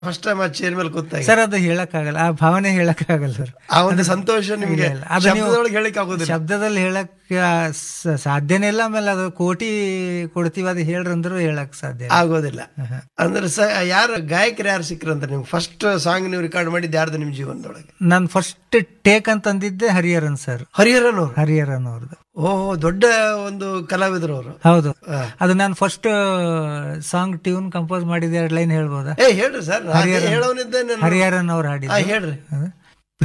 First time ಆ chair ಮೇಲೆ ಕೂತಾಗ ಸರ್ ಅದು ಹೇಳಕ್ಕಾಗಲ್ಲ ಆ ಭಾವನೆ ಹೇಳಕ್ಕಾಗಲ್ಲ ಸರ್ ಆ ಒಂದು ಸಂತೋಷ ನಿಮ್ಗೆ ಇಲ್ಲ, ಇಲ್ಲ. ಅದು ನೀವು- ಶಬ್ದದೊಳಗೆ ಹೇಳಿಕ್ ಆಗೋದಿಲ್ಲ ಶಬ್ದದಲ್ಲಿ ಹೇಳಕ್ ಸ- ಸಾಧ್ಯನೇ ಇಲ್ಲ ಆಮೇಲೆ ಅದು ಕೋಟಿ ಕೊಡ್ತೀವಿ ಅದು ಹೇಳ್ರಿ ಅಂದ್ರೂ ಹೇಳಕ್ ಸಾಧ್ಯ ಇಲ್ಲ. ಆಗೋದಿಲ್ಲ ಅಂದ್ರೆ ಸ ಯಾರು ಗಾಯಕರು ಯಾರು ಸಿಕ್ಕ್ರಂತ ನಿಮ್ಗೆ ಫಸ್ಟ್ ಸಾಂಗ್ ನೀವು ರೆಕಾರ್ಡ್ ಮಾಡಿದ್ದು ಯಾರ್ದು ನಿಮ್ ಜೀವನದೊಳಗೆ ನಾನ್ ಫಸ್ಟ್ ಟೇಕ್ ಅಂತಂದಿದ್ದೆ ಹರಿಹರನ್ ಸರ್ ಹರಿಹರನ್ ಅವರು ಹರಿಹರನ್ ಅವ್ರದ್ದು ಓಹ್ ದೊಡ್ಡ ಒಂದು ಕಲಾವಿದರು ಅವರು ಹೌದು ಅದು ನಾನು ಫಸ್ಟ್ ಸಾಂಗ್ ಟ್ಯೂನ್ ಕಂಪೋಸ್ ಮಾಡಿದ ಎರಡು ಲೈನ್ ಹೇಳ್ಬೋದಾ ಏ ಹೇಳ್ರಿ ಸರ್ ಹೇಳೋನಿದ್ದೇನೆ ಹರಿಹರನ್ ಅವ್ರು ಹಾ ಹಾಡಿದ್ದು ಹೇಳ್ರಿ ಅದು